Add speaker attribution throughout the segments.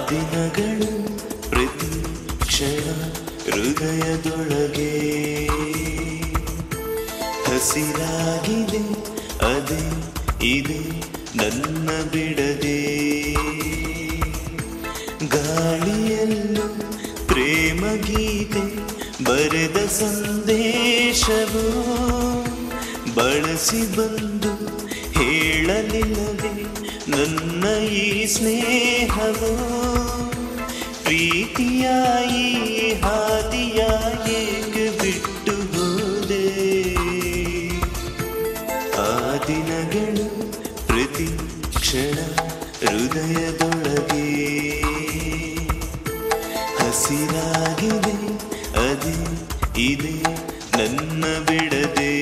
Speaker 1: ದಿನಗಳು ಪ್ರತಿ ಕ್ಷಣ ಹೃದಯದೊಳಗೆ ಹಸಿರಾಗಿದೆ ಅದೇ ಇದೆ ನನ್ನ ಬಿಡದೆ ಗಾಳಿಯಲ್ಲೂ ಪ್ರೇಮ ಗೀತೆ ಬರೆದ ಸಂದೇಶವು ಬಳಸಿ ಬಂದು ಹೇಳಲಿಲ್ಲವೇ ನನ್ನ ಈ ಸ್ನೇಹವು ಪ್ರೀತಿಯಾಯಿ ಹಾದಿಯ ಏಕೆ ಬಿಟ್ಟು ಹೋದೆ ಆ ದಿನಗಳು ಪ್ರತಿ ಕ್ಷಣ ಹೃದಯದೊಳಗೆ ಹಸಿರಾಗಿದೆ ಅದೇ ಇದೆ ನನ್ನ ಬಿಡದೆ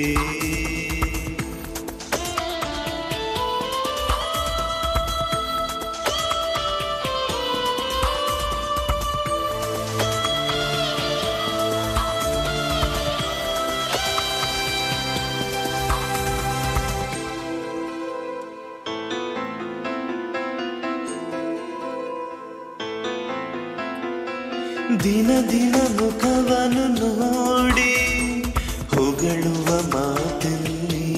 Speaker 1: ದಿನ ದಿನ ಮುಖವನ್ನು ನೋಡಿ ಹೊಗಳುವ ಮಾತಲ್ಲಿ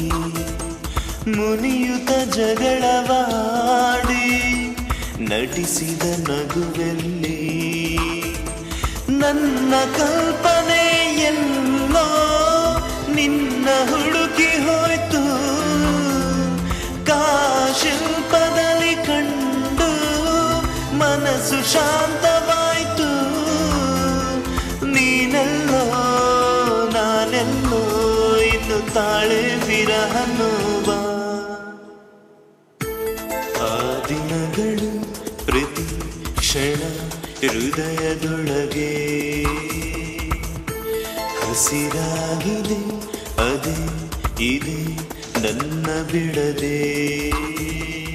Speaker 1: ಮುನಿಯುತ ಜಗಳವಾಡಿ ನಟಿಸಿದ ನಗುವೆಲ್ಲಿ ನನ್ನ ಕಲ್ಪನೆ ಎಲ್ಲೋ ನಿನ್ನ ಹುಡುಕಿ ಹೋಯ್ತು ಕಾಶಿಲ್ಪದಲ್ಲಿ ಕಂಡು ಮನಸ್ಸು ಶಾಂತವಾಯ್ತು ನೀನೆಲ್ಲೋ ನಾನೆಲ್ಲೋ ಇನ್ನು ತಾಳೆ ವಿರಹ ನೋವ ಆ ದಿನಗಳು ಪ್ರತಿ ಕ್ಷಣ ಹೃದಯದೊಳಗೆ ಹಸಿರಾಗಿದೆ ಅದೇ ಇದೆ ನನ್ನ ಬಿಡದೆ